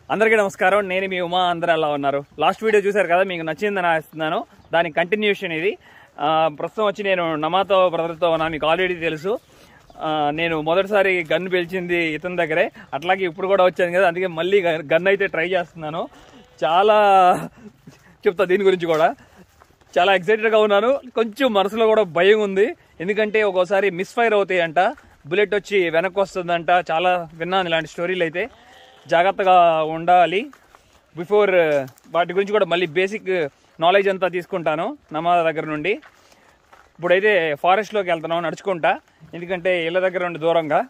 అందరికీ నమస్కారం నేను మీ ఉమా అందరూ అలా ఉన్నారు లాస్ట్ వీడియో చూశారు కదా మీకు నచ్చిందని ఆశిస్తున్నాను దాని కంటిన్యూషన్ ఇది ఆ, ప్రస్తుతం వచ్చి నేను నమాతో బ్రదర్తో ఉన్నా మీకు ఆల్రెడీ తెలుసు ఆ, నేను మొదటిసారి గన్ పేల్చింది ఇతని దగ్గరే అట్లాగే ఇప్పుడు కూడా వచ్చాను కదా అందుకే మళ్ళీ గన్ అయితే ట్రై చేస్తున్నాను చాలా చెప్తా దీని గురించి కూడా చాలా ఎక్సైటెడ్గా ఉన్నాను కొంచెం మనసులో కూడా భయం ఉంది ఎందుకంటే ఒక్కోసారి మిస్ఫైర్ అవుతాయి అంట బుల్లెట్ వచ్చి వెనక్కి వస్తుందంట చాలా విన్నాను ఇలాంటి స్టోరీలు అయితే జాగ్రత్తగా ఉండాలి బిఫోర్ వాటి గురించి కూడా మళ్ళీ బేసిక్ నాలెడ్జ్ అంతా తీసుకుంటాను నమాజ్ దగ్గర నుండి ఇప్పుడైతే ఫారెస్ట్లోకి వెళ్తున్నాం నడుచుకుంటా ఎందుకంటే ఇళ్ళ దగ్గర నుండి దూరంగా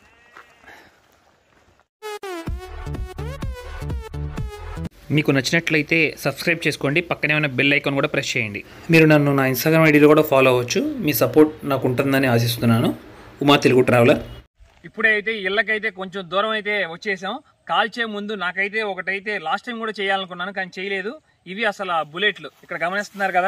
మీకు నచ్చినట్లయితే సబ్స్క్రైబ్ చేసుకోండి పక్కనే ఉన్న బెల్ ఐకాన్ కూడా ప్రెస్ చేయండి మీరు నన్ను నా ఇన్స్టాగ్రామ్ ఐడీలో కూడా ఫాలో అవ్వచ్చు మీ సపోర్ట్ నాకు ఉంటుందని ఆశిస్తున్నాను ఉమా తెలుగు ట్రావెలర్ ఇప్పుడే అయితే ఇళ్ళకైతే కొంచెం దూరం అయితే వచ్చేసాం కాల్చే ముందు నాకైతే ఒకటైతే లాస్ట్ టైం కూడా చేయాలనుకున్నాను కానీ చేయలేదు ఇవి అసలు ఆ బుల్లెట్లు ఇక్కడ గమనిస్తున్నారు కదా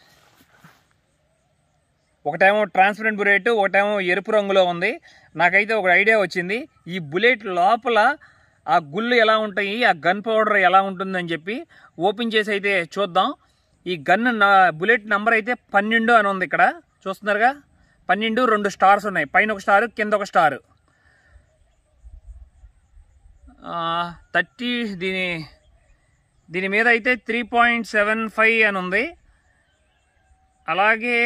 ఒకటేమో ట్రాన్స్పరెంట్ బుల్లెట్ ఒకటేమో ఎరుపు రంగులో ఉంది నాకైతే ఒక ఐడియా వచ్చింది ఈ బుల్లెట్ లోపల ఆ గుళ్ళు ఎలా ఉంటాయి ఆ గన్ పౌడర్ ఎలా ఉంటుందని చెప్పి ఓపెన్ చేసి అయితే చూద్దాం ఈ గన్ నా బుల్లెట్ నంబర్ అయితే పన్నెండు అని ఉంది ఇక్కడ చూస్తున్నారుగా పన్నెండు రెండు స్టార్స్ ఉన్నాయి పైన ఒక స్టార్ కింద ఒక స్టార్ థర్టీ దీని దీని మీద అయితే త్రీ పాయింట్ సెవెన్ ఫైవ్ అని ఉంది అలాగే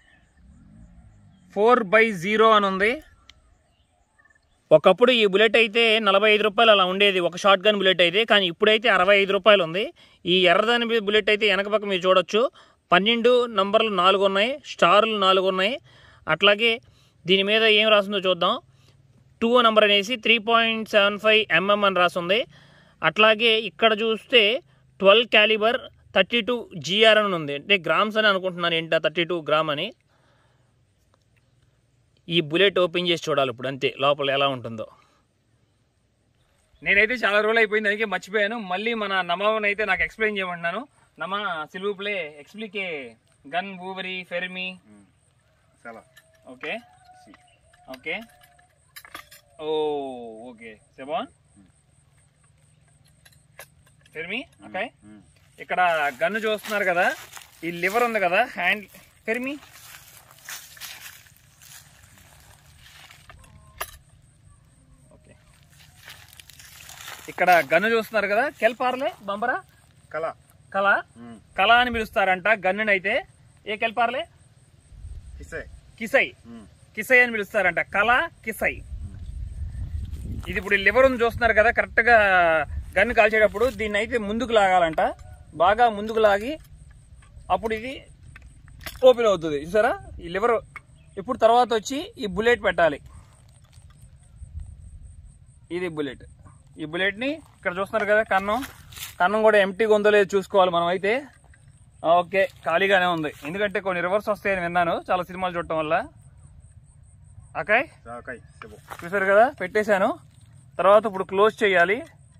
ఫోర్ బై జీరో అని ఉంది ఒకప్పుడు ఈ బుల్లెట్ అయితే నలభై ఐదు రూపాయలు అలా ఉండేది ఒక షార్ట్ గన్ బుల్లెట్ అయితే కానీ ఇప్పుడైతే అరవై ఐదు రూపాయలు ఉంది ఈ ఎర్రదాని బుల్లెట్ అయితే వెనక పక్క మీరు చూడొచ్చు పన్నెండు నంబర్లు నాలుగు ఉన్నాయి స్టార్లు నాలుగు ఉన్నాయి అట్లాగే దీని మీద ఏం రాసిందో చూద్దాం టూ నెంబర్ అనేసి three point seven five MM అని రాసింది అట్లాగే ఇక్కడ చూస్తే twelve calibre thirty two GR అని ఉంది అంటే గ్రామ్స్ అని అనుకుంటున్నాను ఏంటా థర్టీ టూ గ్రామ్ అని ఈ బుల్లెట్ ఓపెన్ చేసి చూడాలి ఇప్పుడు అంతే లోపల ఎలా ఉంటుందో నేనైతే చాలా రోజులు అయిపోయింది అందుకే మర్చిపోయాను మళ్ళీ మన నమావన్ అయితే నాకు ఎక్స్ప్లెయిన్ చేయమంటున్నాను నమా సిల్వు ప్లే ఎక్స్ప్లికే గన్ బూవరీ ఫెర్మీ Sala. ఓకే ఓకే ఓ ఓకే సెబాన్ ఫెర్మీ ఓకే ఇక్కడ గన్ను చూస్తున్నారు కదా ఈ లివర్ ఉంది కదా హ్యాండ్ ఫెర్మీ ఓకే ఇక్కడ గన్ను చూస్తున్నారు కదా కెల్పార్లే బంబరా Kala. కళ కళ అని పిలుస్తారంట గన్నునైతే ఏ కెల్పార్లే Kise. కిసై కిసై అని పిలుస్తారంట కళ కిసై ఇది ఇప్పుడు లివర్ ఉంది చూస్తున్నారు కదా కరెక్ట్ గా గన్ను కాల్చేటప్పుడు దీన్ని అయితే ముందుకు లాగాలంట బాగా ముందుకు లాగి అప్పుడు ఇది ఓపెన్ అవుతుంది చూసారా ఈ లివర్ ఇప్పుడు తర్వాత వచ్చి ఈ బుల్లెట్ పెట్టాలి ఇది బుల్లెట్ ఈ బుల్లెట్ ని ఇక్కడ చూస్తున్నారు కదా కన్నం కన్నం కూడా ఎంటీగా ఉందో లేదో చూసుకోవాలి మనం అయితే ఓకే ఖాళీగానే ఉంది ఎందుకంటే కొన్ని రివర్స్ వస్తాయని విన్నాను చాలా సినిమాలు చూడటం వల్ల ఓకే Sakai. Sebo. చూసారు కదా పెట్టేశాను తర్వాత ఇప్పుడు క్లోజ్ చేయాలి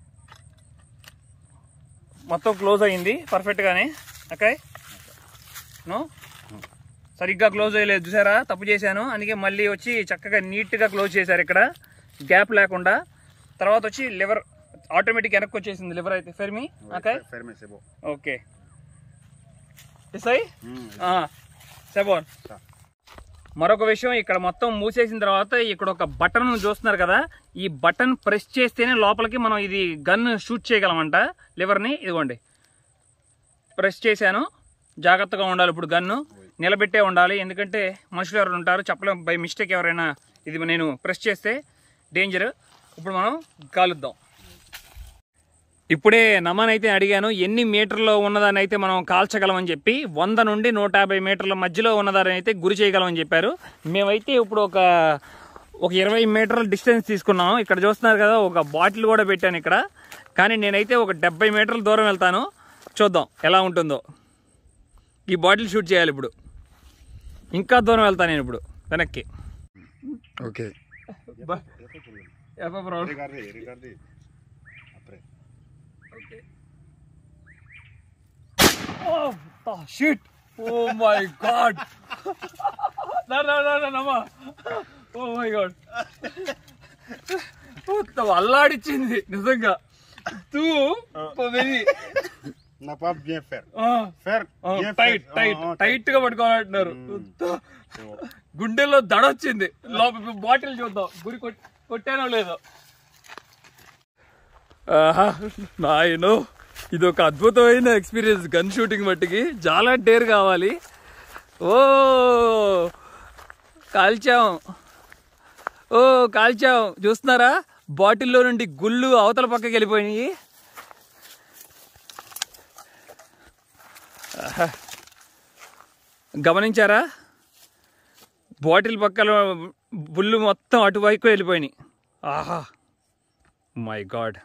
మొత్తం క్లోజ్ అయింది పర్ఫెక్ట్ గానే ఓకే నో సరిగ్గా క్లోజ్ అయ్యలేదు చూసారా తప్పు చేశాను అందుకే మళ్ళీ వచ్చి చక్కగా నీట్ గా క్లోజ్ చేశారు ఇక్కడ గ్యాప్ లేకుండా తర్వాత వచ్చి లివర్ ఆటోమేటిక్ వెనక్కి వచ్చేసింది లివర్ అయితే ఫెర్మి ఓకే Ferme sebo. ఓకే ఇసై సెవెన్ మరొక విషయం ఇక్కడ మొత్తం మూసేసిన తర్వాత ఇక్కడ ఒక బటన్ చూస్తున్నారు కదా ఈ బటన్ ప్రెస్ చేస్తేనే లోపలికి మనం ఇది గన్ షూట్ చేయగలమంట లివర్ని ఇదిగోండి ప్రెస్ చేశాను జాగ్రత్తగా ఉండాలి ఇప్పుడు గన్ను నిలబెట్టే ఉండాలి ఎందుకంటే మనుషులు ఎవరు ఉంటారు చెప్పలేం బై మిస్టేక్ ఎవరైనా ఇది నేను ప్రెస్ చేస్తే డేంజర్ ఇప్పుడు మనం కాలుద్దాం ఇప్పుడే నమన్ అయితే అడిగాను ఎన్ని మీటర్లో ఉన్నదాన్ని అయితే మనం కాల్చగలమని చెప్పి వంద నుండి నూట యాభై మీటర్ల మధ్యలో ఉన్నదాన్ని అయితే గురి చేయగలమని చెప్పారు మేమైతే ఇప్పుడు ఒక ఒక ఇరవై మీటర్ల డిస్టెన్స్ తీసుకున్నాము ఇక్కడ చూస్తున్నారు కదా ఒక బాటిల్ కూడా పెట్టాను ఇక్కడ కానీ నేనైతే ఒక డెబ్బై మీటర్ల దూరం వెళ్తాను చూద్దాం ఎలా ఉంటుందో ఈ బాటిల్ షూట్ చేయాలి ఇప్పుడు ఇంకా దూరం వెళ్తాను నేను ఇప్పుడు వెనక్కి Okay. ఎప్ప bro Regarde, regarde. Après. Okay. Oh, oh shit! Oh my god! no, no, no, no, no, Oh my god! మొత్తం అల్లాడిచ్చింది నిజంగా తూ పోయి N'a pas bien faire. ఆ, Faire ఆ, bien tight faire. Tight Ah, ah, tight గా పట్టుకోవాలంటున్నారు C'est bon. గుండెల్లో దడ వచ్చింది లోపల బాటిల్ చూద్దాం గురి కొట్- కొట్టానో లేదో ఆహా నాయనో ఇది ఒక అద్భుతమైన ఎక్స్పీరియన్స్ గన్ షూటింగ్ మట్టికి చాలా డేర్ కావాలి ఓ కాల్చాం ఓ కాల్చాం చూస్తున్నారా బాటిల్లో నుండి గుళ్ళు అవతల పక్కకి వెళ్ళిపోయినాయి ఆహా. గమనించారా బాటిల్ పక్కన బుల్లు మొత్తం అటువైపు వెళ్ళిపోయినాయి ఆహా మై గాడ్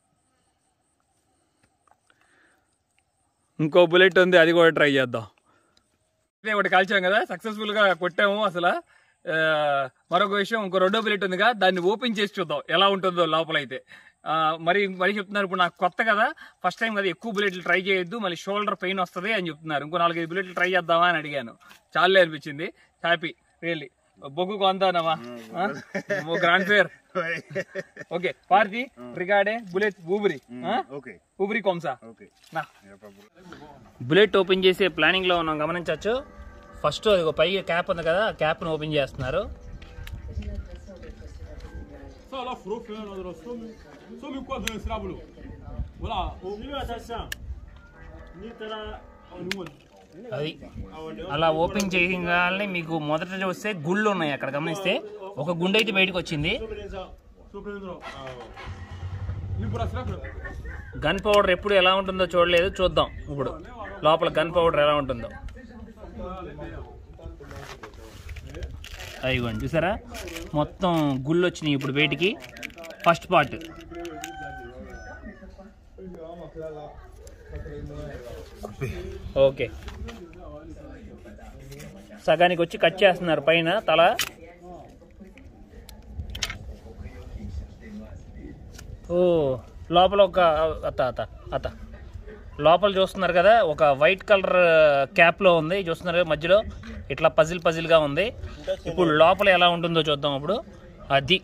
ఇంకో బుల్లెట్ ఉంది అది కూడా ట్రై చేద్దాం ఇదే ఒకటి కాల్చాం కదా సక్సెస్ఫుల్ గా కొట్టాము అసలు ఆ, మరొక విషయం ఇంకో రెండో బుల్లెట్ ఉందిగా దాన్ని ఓపెన్ చేసి చూద్దాం ఎలా ఉంటుందో లోపల అయితే ఆ, మరి మరి చెప్తున్నారు ఇప్పుడు నాకు కొత్త కదా ఫస్ట్ టైం కదా ఎక్కువ బుల్లెట్లు ట్రై చేయొద్దు మళ్ళీ షోల్డర్ పెయిన్ వస్తుంది అని చెప్తున్నారు ఇంకో నాలుగైదు బుల్లెట్లు ట్రై చేద్దామా అని అడిగాను చాలే అనిపించింది హ్యాపీ రియల్లీ బొగ్గు కొందానమ్మా గ్రాండ్ ఫేర్ Ouais. ఓకే పార్టీ రిగార్డే బుల్లెట్ ఊబరి Ok. ఊబరి కొంసా Ok. నా Y a pas de problème. Bullet open చేసే ప్లానింగ్ లో ఉన్నాం గమనించవచ్చు ఫస్ట్ అది ఒక పై క్యాప్ ఉంది కదా ఆ క్యాప్ ను ఓపెన్ చేస్తున్నారు Ça là, faut faire un autre somme. Somme quoi dans le sable Voilà. Au milieu, attention. Ni tera on one. అది అలా ఓపెన్ చేయగానే మీకు మొదట చూస్తే గుళ్ళు ఉన్నాయి అక్కడ గమనిస్తే ఒక గుండె అయితే బయటకు వచ్చింది So prendrò. Ni pour la sera. Gunpowder ఎప్పుడు ఎలా ఉంటుందో చూడలేదు చూద్దాం ఇప్పుడు లోపల గన్ పౌడర్ ఎలా ఉంటుందో అయ్యండి చూసారా మొత్తం గుళ్ళు వచ్చినాయి ఇప్పుడు బయటికి ఫస్ట్ పార్ట్ ఓకే సగానికి వచ్చి కట్ చేస్తున్నారు పైన తల ఓ లోపల ఒక అత అత అత లోపల చూస్తున్నారు కదా ఒక వైట్ కలర్ క్యాప్లో ఉంది చూస్తున్నారు కదా మధ్యలో ఇట్లా పజిల్ పజిల్గా ఉంది ఇప్పుడు లోపల ఎలా ఉంటుందో చూద్దాం ఇప్పుడు అది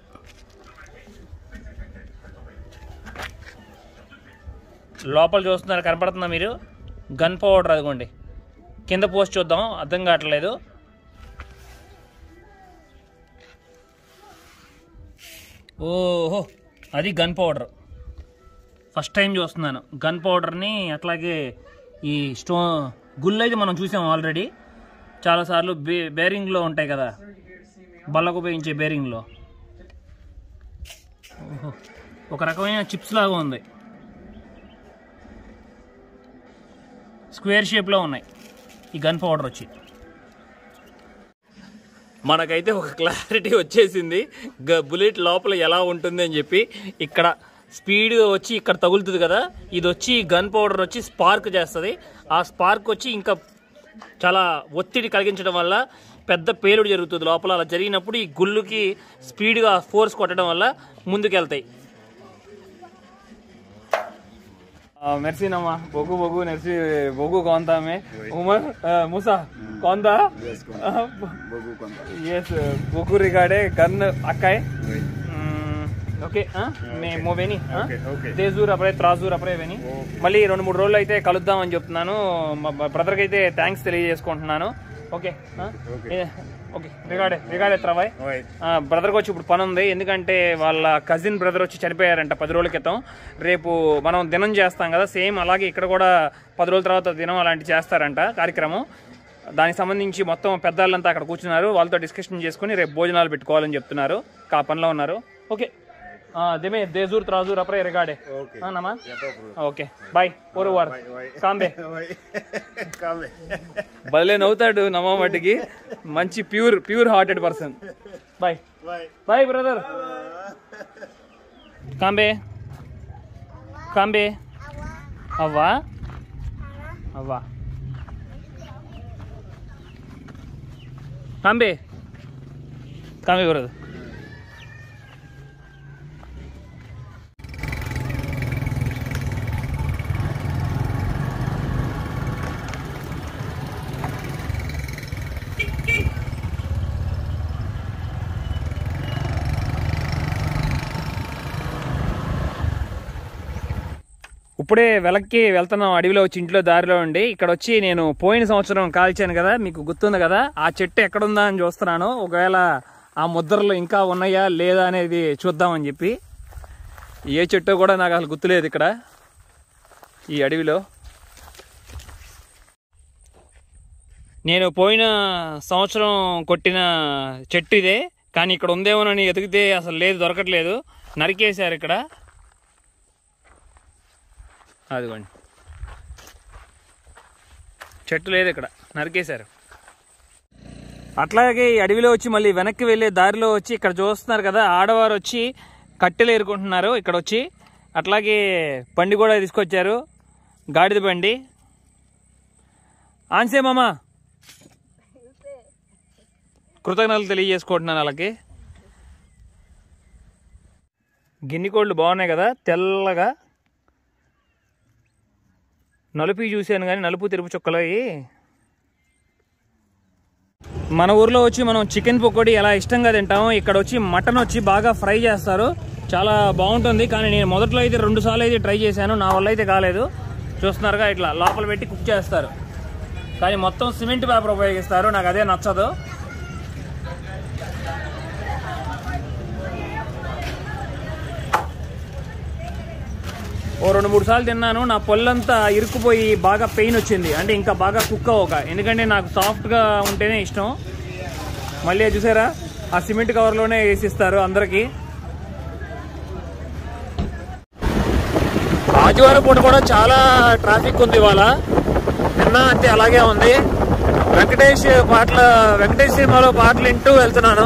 లోపల చూస్తున్నారు కనపడుతుందా మీరు గన్ పౌడర్ అదిగోండి కింద పోస్ట్ చూద్దాం అర్థం కావట్లేదు ఓహో అది గన్ పౌడర్ ఫస్ట్ టైం చూస్తున్నాను గన్ పౌడర్ని అట్లాగే ఈ స్టో గుళ్ళు అయితే మనం చూసాం ఆల్రెడీ చాలాసార్లు బే బేరింగ్లో ఉంటాయి కదా బల్లకు ఉపయోగించే బేరింగ్లో ఓహో ఒక రకమైన చిప్స్ లాగా ఉంది స్క్వేర్ షేప్లో ఉన్నాయి ఈ గన్ పౌడర్ వచ్చి మనకైతే ఒక క్లారిటీ వచ్చేసింది గ- బుల్లెట్ లోపల ఎలా ఉంటుంది అని చెప్పి ఇక్కడ స్పీడ్గా వచ్చి ఇక్కడ తగులుతుంది కదా ఇది వచ్చి గన్ పౌడర్ వచ్చి స్పార్క్ చేస్తుంది ఆ స్పార్క్ వచ్చి ఇంకా చాలా ఒత్తిడి కలిగించడం వల్ల పెద్ద పేలుడు జరుగుతుంది లోపల అలా జరిగినప్పుడు ఈ గుళ్ళుకి స్పీడ్గా ఫోర్స్ కొట్టడం వల్ల ముందుకెళ్తాయి మెర్సీ నమ్మా బొగ్గు బొగ్గు నెర్సీ బొగ్గు కౌంతా మే ఉమర్ ముసా కౌంతా Yes, con. Beaucoup content. Yes బొగ్గు రిగాడే గన్ అక్కాయ్ Oui. ఓకే మే మోవేని Okay, okay. తేజూర్ అప్పుడే త్రాజూర్ అప్పుడే వేని మళ్ళీ రెండు మూడు రోజులు అయితే కలుద్దాం అని చెప్తున్నాను మా బ్రదర్కి అయితే థ్యాంక్స్ తెలియజేసుకుంటున్నాను ఓకే Okay. ఓకే రిగాడే రిగాడే త్రవాయ్ Oui. బ్రదర్కి వచ్చి ఇప్పుడు పని ఉంది ఎందుకంటే వాళ్ళ కజిన్ బ్రదర్ వచ్చి చనిపోయారంట పది రోజుల క్రితం రేపు మనం దినం చేస్తాం కదా సేమ్ అలాగే ఇక్కడ కూడా పది రోజుల తర్వాత దినం అలాంటి చేస్తారంట కార్యక్రమం దానికి సంబంధించి మొత్తం పెద్దవాళ్ళంతా అక్కడ కూర్చున్నారు వాళ్ళతో డిస్కషన్ చేసుకుని రేపు భోజనాలు పెట్టుకోవాలని చెప్తున్నారు ఆ పనిలో ఉన్నారు ఓకే దిమే దేజూర్ త్రాజూర్ అప్పుడే రిగాడే Okay. నమా Y a pas de problème. Okay bye ఓరు వార్ Bye, bye. కాంబే Oui. Calme. భలే నవ్వుతాడు నమ్మ మట్టికి మంచి pure pure hearted person bye Bye. Bye brother కాంబే కాంబే అవ్వా అవ్వా కాంబే కాంబే బ్రదర్ ఇప్పుడే వెలక్కి వెళ్తున్నాం అడవిలో వచ్చి ఇంట్లో దారిలో ఉండి ఇక్కడ వచ్చి నేను పోయిన సంవత్సరం కాల్చాను కదా మీకు గుర్తుంది కదా ఆ చెట్టు ఎక్కడుందా అని చూస్తున్నాను ఒకవేళ ఆ ముద్రలు ఇంకా ఉన్నాయా లేదా అనేది చూద్దామని చెప్పి ఏ చెట్టో కూడా నాకు అసలు గుర్తులేదు ఇక్కడ ఈ అడవిలో నేను పోయిన సంవత్సరం కొట్టిన చెట్టు ఇదే కానీ ఇక్కడ ఉందేమోనని ఎతికితే అసలు లేదు దొరకట్లేదు నరికేశారు ఇక్కడ అదిగోండి చెట్టు లేదు ఇక్కడ నరికేశారు అట్లాగే ఈ అడవిలో వచ్చి మళ్ళీ వెనక్కి వెళ్ళే దారిలో వచ్చి ఇక్కడ చూస్తున్నారు కదా ఆడవారు వచ్చి కట్టెలు ఏరుకుంటున్నారు ఇక్కడ వచ్చి అట్లాగే బండి కూడా తీసుకొచ్చారు గాడిద బండి ఆన్సే మామ కృతజ్ఞతలు తెలియజేసుకుంటున్నాను వాళ్ళకి గిన్నె కోళ్ళు బాగున్నాయి కదా తెల్లగా నలుపు చూశాను కానీ నలుపు తెరుపు చుక్కలు అవి మన ఊర్లో వచ్చి మనం చికెన్ పకోడీ ఎలా ఇష్టంగా తింటామో ఇక్కడ వచ్చి మటన్ వచ్చి బాగా ఫ్రై చేస్తారు చాలా బాగుంటుంది కానీ నేను మొదట్లో అయితే రెండు సార్లు అయితే ట్రై చేశాను నా వల్ల అయితే కాలేదు చూస్తున్నారుగా ఇట్లా లోపల పెట్టి కుక్ చేస్తారు కానీ మొత్తం సిమెంట్ పేపర్ ఉపయోగిస్తారు నాకు అదే నచ్చదు ఓ రెండు మూడు సార్లు తిన్నాను నా పొల్లంతా ఇరుక్కుపోయి బాగా పెయిన్ వచ్చింది అంటే ఇంకా బాగా కుక్ అవ్వక ఎందుకంటే నాకు సాఫ్ట్గా ఉంటేనే ఇష్టం మళ్ళీ అది చూసారా ఆ సిమెంట్ కవర్లోనే వేసిస్తారు అందరికీ ఆదివారం పూట కూడా చాలా ట్రాఫిక్ ఉంది ఇవాళ నిన్న అంతే అలాగే ఉంది వెంకటేష్ పాటల వెంకటేష్ సినిమాలో పాటలు వింటూ వెళ్తున్నాను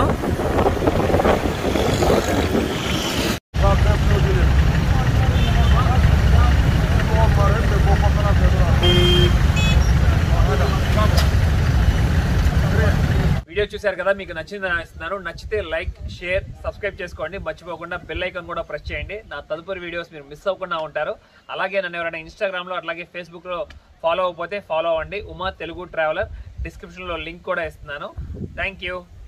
వీడియో చూశారు కదా మీకు నచ్చింది అనిస్తున్నాను నచ్చితే లైక్ షేర్ సబ్స్క్రైబ్ చేసుకోండి మర్చిపోకుండా బెల్ ఐకాన్ కూడా ప్రెస్ చేయండి నా తదుపరి వీడియోస్ మీరు మిస్ అవ్వకుండా ఉంటారు అలాగే నన్ను ఎవరైనా ఇన్స్టాగ్రామ్ లో అట్లాగే ఫేస్బుక్ లో ఫాలో అవ్వకపోతే ఫాలో అవ్వండి ఉమా తెలుగు ట్రావెలర్ డిస్క్రిప్షన్ లో లింక్ కూడా ఇస్తున్నాను థ్యాంక్ యూ